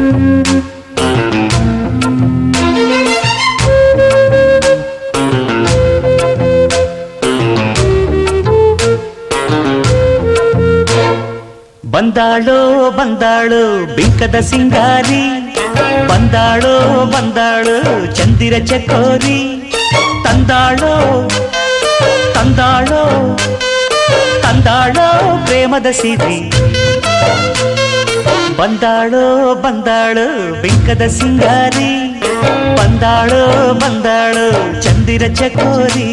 ಬಂದಾಳೋ ಬಂದಾಳು ಬಿಂಕದ ಸಿಂಗಾರಿ ಬಂದಾಳೋ ಬಂದಾಳು ಚಂದಿರ ಚಕೋರಿ ತಂದಾಳೋ ತಂದಾಳೋ ತಂದಾಳೋ ಪ್ರೇಮದ ಸಿರಿ ಬಂದಾಳೋ ಬಂದಾಳು ಬಿಂಕದ ಸಿಂಗಾರಿ ಬಂದಾಳೋ ಬಂದಾಳು ಚಂದಿರ ಚಕೋರಿ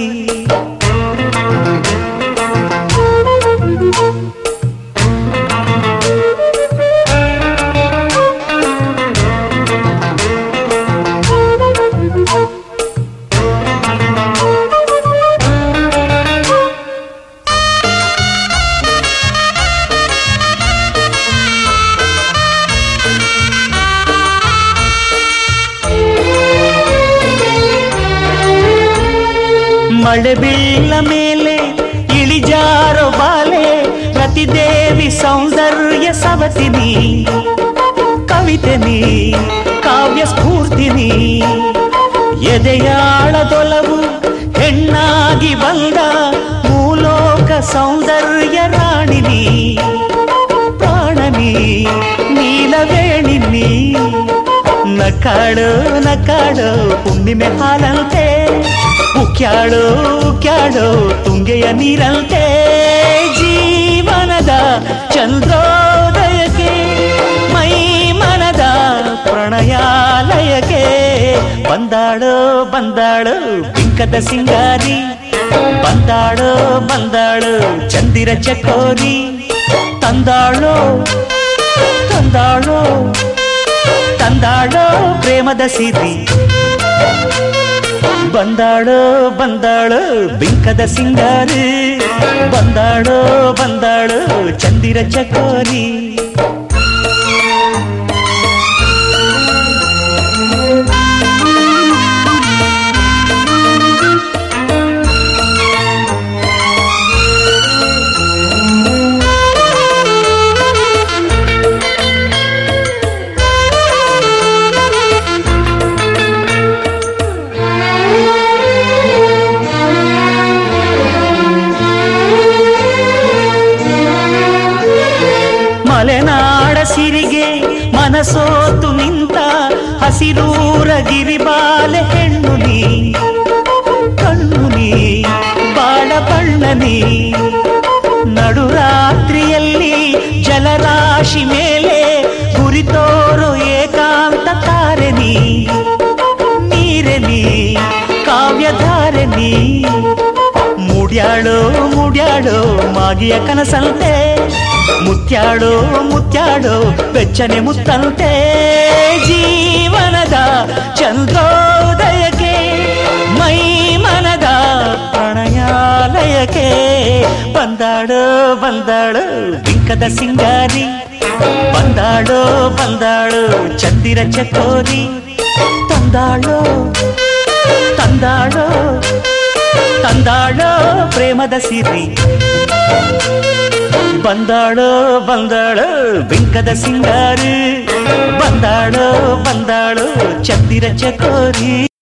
ಮಳೆ ಬೀಳ ಮೇಲೆ ಇಳಿಜಾರೋ ಬಾಲೆ ರತಿದೇವಿ ಸೌಂದರ್ಯ ಸವತಿನಿ ಕವಿತೆ ನೀ ಕಾವ್ಯ ಸ್ಫೂರ್ತಿನಿ ಎದೆಯಾಳದೊಲವು ಹೆಣ್ಣಾಗಿ ಬಂದ ಮೂಲೋಕ ಸೌಂದರ್ಯ ರಾಣಿನಿ ಪ್ರಾಣನಿ ನೀಲವೇಣಿನಿ ನಕಾಡು ನಕಾಡು ಹುಣ್ಣಿಮೆ ಹಾಲಂತೆ ಉಕ್ಯಾಳು ಉಕ್ಯಾಳು ತುಂಗೆಯ ನೀರಂತೆ ಜೀವನದ ಚಂದ್ರೋದಯಕ್ಕೆ ಮೈ ಮನದ ಪ್ರಣಯಾಲಯಕ್ಕೆ ಬಂದಾಳು ಬಂದಾಳು ಬಿಂಕದ ಸಿಂಗಾರಿ ಬಂದಾಳು ಬಂದಾಳು ಚಂದಿರ ಚಕೋರಿ ತಂದಾಳು ತಂದಾಳು ತಂದಾಳೋ ಪ್ರೇಮದ ಸಿರಿ ಬಂದಾಳೋ ಬಂದಾಳು ಬಿಂಕದ ಸಿಂಗಾರಿ ಬಂದಾಳೋ ಬಂದಾಳು ಚಂದಿರ ಚಕೋರಿ ಮಲೆನಾಡ ಸಿರಿಗೆ ಮನಸೋತು ನಿಂತ ಹಸಿರೂರ ಗಿರಿಬಾಲೆ ಹೆಣ್ಣು ನೀ ಕಣ್ಣು ನೀ ಬಾಳ ಬಣ್ಣ ನೀ ನಡುರಾತ್ರಿಯಲ್ಲಿ ಜಲರಾಶಿ ಮೇಲೆ ಗುರಿತೋರು ಏಕಾಂತ ತಾರೆ ನೀ ನೀರೆ ನೀ ಕಾವ್ಯಧಾರೆ ನೀ ಮುಡ್ಯಾಳೋ ಮುಡ್ಯಾಳೋ ಮಾಗಿಯ ಕನಸಂತೆ ಮುತ್ಯಾಡೋ ಮುತ್ಯಾಡೋ ಬೆಚ್ಚನೆ ಮುತ್ತಂತೆ ಜೀವನದ ಚಂದ್ರೋದಯಕ್ಕೆ ಮೈ ಮನದ ಪ್ರಣಯಾಲಯಕ್ಕೆ ಬಂದಾಳೋ ಬಂದಾಳು ಬಿಂಕದ ಸಿಂಗಾರಿ ಬಂದಾಳೋ ಬಂದಾಳು ಚಂದಿರ ಚಕೋರಿ ತಂದಾಳೋ ತಂದಾಳೋ ತಂದಾಳೋ ಪ್ರೇಮದ ಸಿರಿ ಬಂದಾಳೋ ಬಂದಾಳೋ ಬಿಂಕದ ಸಿಂಗಾರಿ ಬಂದಾಳೋ ಬಂದಾಳೋ ಚಂದಿರ ಚಕೋರಿ